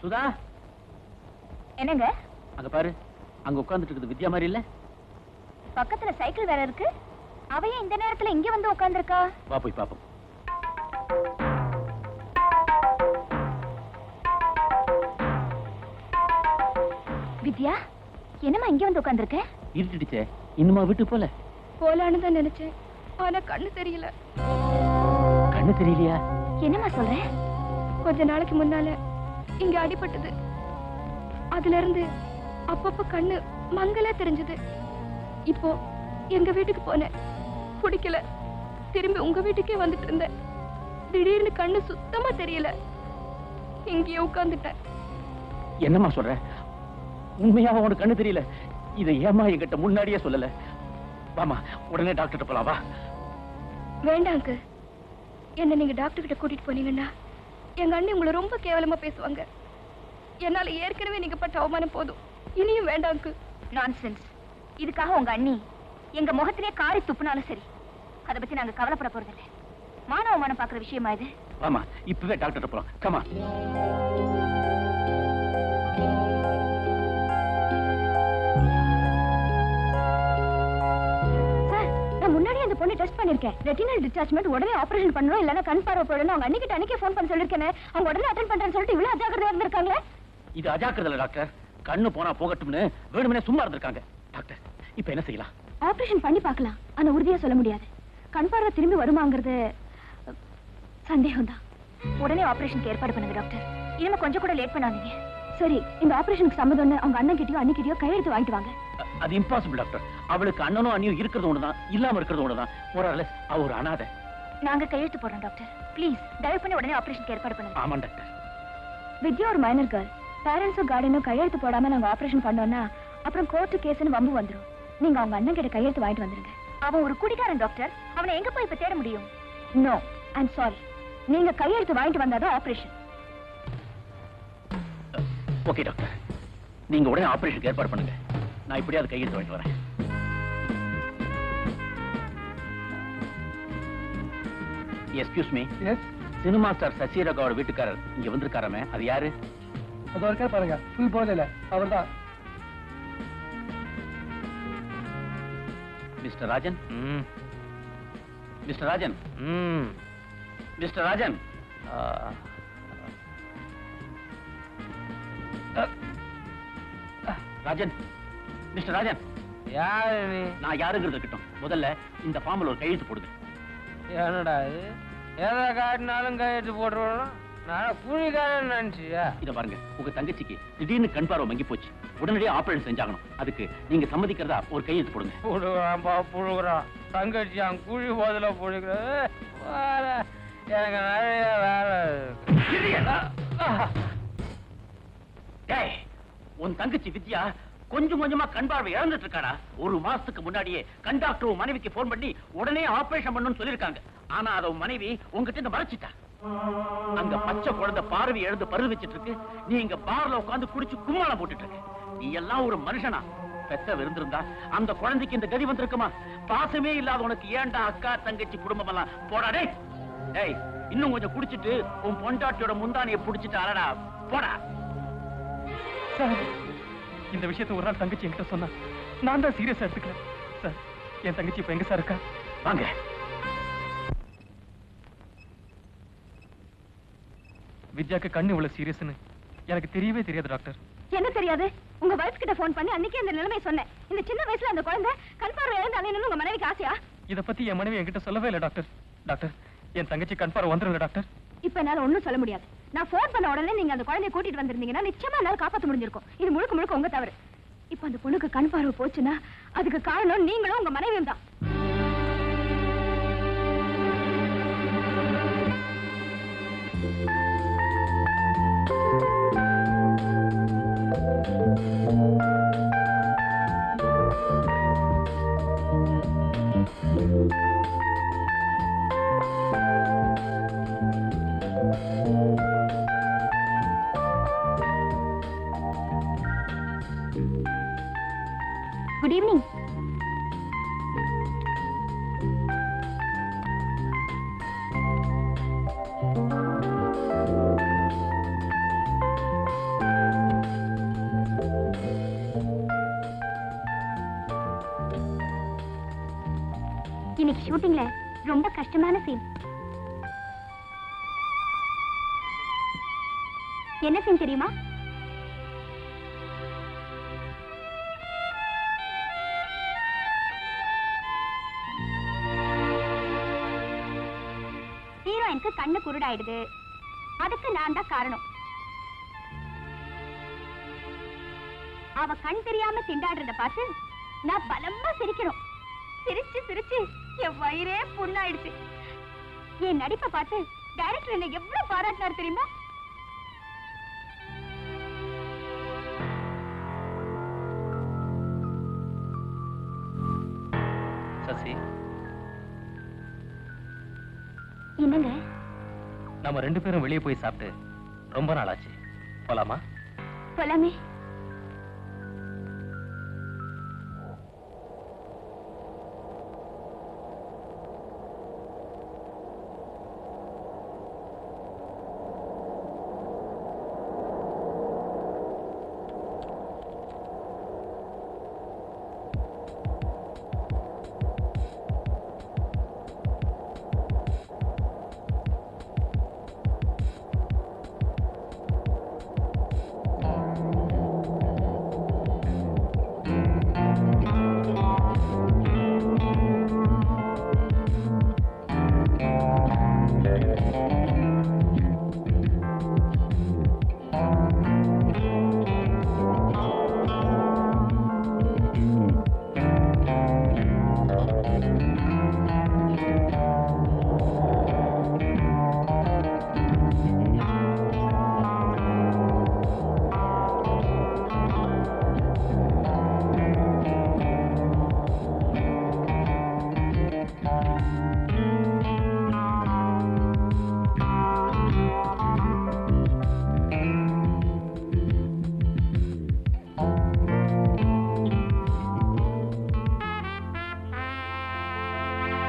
சுதா என்னங்க அங்க பாரு அங்க உட்கார்ந்துட்டு இருக்குது வித்யா மாதிரி இல்ல பக்கத்துல சைக்கிள் வேற இருக்கு அவ ஏன் இந்த நேரத்துல இங்க வந்து உட்கார்ந்திருக்கா வா போய் பாப்போம் வித்யா என்னம்மா இங்க வந்து உட்கார்ந்திருக்க இருட்டுடுச்சே இன்னுமா வீட்டு போல போலான்னு தான் நினைச்சேன் ஆனா கண்ணு தெரியல கண்ணு தெரியலையா என்னம்மா சொல்ற கொஞ்ச நாளைக்கு முன்னால இங்க அடிபட்டது அதுல இருந்து அப்பப்ப கண்ணு மங்கலா தெரிஞ்சது இப்போ எங்க வீட்டுக்கு போனேன் பிடிக்கல திரும்பி உங்க வீட்டுக்கே வந்துட்டு இருந்தேன் திடீர்னு கண்ணு சுத்தமா தெரியல இங்கேயே உட்கார்ந்துட்டேன் என்னம்மா சொல்ற உண்மையாவா உனக்கு கண்ணு தெரியல இதை ஏமா என்கிட்ட முன்னாடியே சொல்லல வாமா உடனே டாக்டர் போலாம் வா வேண்டாங்க என்ன நீங்க டாக்டர் கிட்ட கூட்டிட்டு போனீங்கன்னா எங்க அண்ணி உங்களை ரொம்ப கேவலமா பேசுவாங்க என்னால ஏற்கனவே நீங்க பட்ட அவமானம் போதும் இனியும் வேண்டாங்க நான்சென்ஸ் இதுக்காக உங்க அண்ணி எங்க முகத்திலே காரி துப்புனாலும் சரி அத பத்தி நாங்க கவலைப்பட போறதில்ல மானவ மனம் பாக்குற விஷயமா இது வாமா இப்பவே டாக்டர் போலாம் கமா சார் நான் முன்னாடியே அந்த பொண்ணை டெஸ்ட் பண்ணிருக்கேன் ரெட்டினல் டிட்டாச்மெண்ட் உடனே ஆபரேஷன் பண்ணணும் இல்லனா கண் பார்வை போடணும் அவங்க அன்னைக்கு அன்னைக்கே ஃபோன் பண்ண சொல்லிருக்கேன் அவங்க உடனே அட்டென்ட் பண்றேன்னு சொல்லிட்டு இவ்வளவு அஜாக்கிரதையா இருந்திருக்காங்களே இது அஜாக்கிரதை டாக்டர் கண்ணு போனா போகட்டும்னு வேணுமனே சும்மா இருந்திருக்காங்க டாக்டர் இப்ப என்ன செய்யலாம் ஆபரேஷன் பண்ணி பார்க்கலாம் ஆனா உறுதியா சொல்ல முடியாது கண் பார்வை திரும்பி வருமாங்கிறது அஹ், சந்தேகம்தான் உடனே ஆபரேஷனுக்கு ஏற்பாடு பண்ணுங்க டாக்டர் இனிமே கொஞ்சம் கூட லேட் பண்ணாதீங்க சரி இந்த ஆபரேஷனுக்கு சம்மதம்னு அவங்க அண்ணன் கிட்டயோ அண்ணிக்கிட்டயோ கையெழுத்து வாங்கிட்டு வாங்க அ- அது இம்பாசிபிள் டாக்டர் அவளுக்கு அண்ணனும் அண்ணியும் இருக்கிறது ஒண்ணுதான் இல்லாம இருக்கிறது ஒண்ணுதான் ஒரு அவ ஒரு அனாதை நாங்க கையெழுத்து போடுறோம் டாக்டர் ப்ளீஸ் தயவு பண்ணி உடனே ஆபரேஷனுக்கு ஏற்பாடு பண்ணுங்க ஆமா டாக்டர் வித்யா ஒரு மைனர் கேர்ள் பேரண்ட்ஸும் கார்டனும் கையெழுத்து போடாம நாங்க ஆபரேஷன் பண்ணோம்னா அப்புறம் கோர்ட்டு கேஸ்னு வம்பு வந்துரும் நீங்க அவங்க அண்ணன் கிட்ட கையெழுத்து வாங்கிட்டு வந்துருங்க அவன் ஒரு குடிகாரன் டாக்டர் அவனை எங்க போய் இப்ப தேட முடியும் நோ ஐம் சாரி நீங்க கையெழுத்து வாங்கிட்டு வந்தாதான் ஆபரேஷன் ஓகே டாக்டர் நீங்க உடனே ஆபரேஷனுக்கு ஏற்பாடு பண்ணுங்க நான் இப்படியாவது கையெழுத்து வாங்கிட்டு வரேன் excuse me yes cinema star சசிரகாவோட வீட்டுக்காரர் இங்க வந்திருக்காராமே அது யாரு அது இருக்கா பாருங்க ஃபுல் போதையில அவர் தான் mister Rajan mister Rajan mister Rajan ah, ah, Rajan mister Rajan யாரு நீ நான் யாருங்கிறது இருக்கட்டும் முதல்ல இந்த ஃபார்ம்ல ஒரு கையெழுத்து போடுங்க என்னடா இது எதை காட்டினாலும் கையெழுத்து போட்டுருவோம் நான் கூலிக்காரன் நினைச்சியா இத பாருங்க உங்க தங்கச்சிக்கு திடீர்னு கண் பார்வை மங்கி போச்சு உடனடியாக ஆபரேஷன் செஞ்சாகணும் அதுக்கு நீங்க சம்மதிக்கிறதா ஒரு கையெழுத்து போடுங்க புழுகுறான்ப்பா புழுகுறான் தங்கச்சி அவன் குழி போதில் புழுகிறது வேற எனக்கு நிறைய வேலை இருக்கு டேய் உன் தங்கச்சி வித்யா கொஞ்சம் கொஞ்சமா கண் பார்வை இழந்துட்டு இருக்காடா ஒரு மாசத்துக்கு முன்னாடியே கண் டாக்டர் உன் மனைவிக்கு போன் பண்ணி உடனே ஆபரேஷன் பண்ணணும்னு சொல்லிருக்காங்க ஆனா அத உன் மனைவி உங்ககிட்ட இருந்து மறைச்சிட்டா அங்க பச்சை குழந்தை பார்வை எழுந்து பருது வச்சிட்டு இருக்கு நீ இங்க பார்ல உட்கார்ந்து குடிச்சு கும்மாளம் போட்டுட்டு இருக்க நீ எல்லாம் ஒரு மனுஷனா பெத்த விருந்திருந்தா அந்த குழந்தைக்கு இந்த கதி வந்திருக்குமா பாசமே இல்லாத உனக்கு ஏன்டா அக்கா தங்கச்சி குடும்பம் எல்லாம் போடா டேய் டேய் இன்னும் கொஞ்சம் குடிச்சிட்டு உன் பொண்டாட்டியோட முந்தானைய புடிச்சிட்டு அலடா போடா சார் இந்த விஷயத்தை ஒரு நாள் தங்கச்சி என்கிட்ட சொன்னா நான் தான் சீரியஸா எடுத்துக்கல சார் என் தங்கச்சி இப்ப எங்க சார் இருக்கா வாங்க வித்யாக்கு கண்ணு இவ்வளவு சீரியஸ்னு எனக்கு தெரியவே தெரியாது டாக்டர் என்ன தெரியாது உங்க வைஃப் கிட்ட ஃபோன் பண்ணி அன்னைக்கே இந்த நிலைமையை சொன்னேன் இந்த சின்ன வயசுல அந்த குழந்தை கண் பார்வை இழந்து அலையணும்னு உங்க மனைவிக்கு ஆசையா இத பத்தி என் மனைவி என்கிட்ட சொல்லவே இல்லை டாக்டர் டாக்டர் என் தங்கச்சி கண் பார்வை வந்துருங்க டாக்டர் இப்ப என்னால ஒண்ணும் சொல்ல முடியாது நான் ஃபோன் பண்ண உடனே நீங்க அந்த குழந்தைய கூட்டிட்டு வந்திருந்தீங்கன்னா நிச்சயமா என்னால காப்பாத்த முடிஞ்சிருக்கும் இது முழுக்க முழுக்க உங்க தவறு இப்ப அந்த பொண்ணுக்கு கண் பார்வை போச்சுன்னா அதுக்கு காரணம் நீங்களும் உங்க மனைவியும் தான் குட் ஈவினிங் ஷூட்டிங்ல ரொம்ப கஷ்டமான சீன் என்ன சீன் தெரியுமா ஹீரோயினுக்கு கண்ணு குருடாயிடுது அதுக்கு நான் தான் காரணம் அவ கண் தெரியாம திண்டாடுறத பார்த்து நான் பலமா சிரிக்கணும் சிரிச்சு சிரிச்சு என் வயிறே புண்ணாயிடுச்சு என் நடிப்பை பார்த்து டைரக்டர் என்ன எவ்வளவு பாராட்டினார் தெரியுமா சசி என்னங்க நம்ம ரெண்டு பேரும் வெளியே போய் சாப்பிட்டு ரொம்ப நாள் ஆச்சு போலாமா போலாமே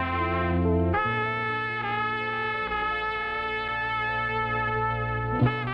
ஆ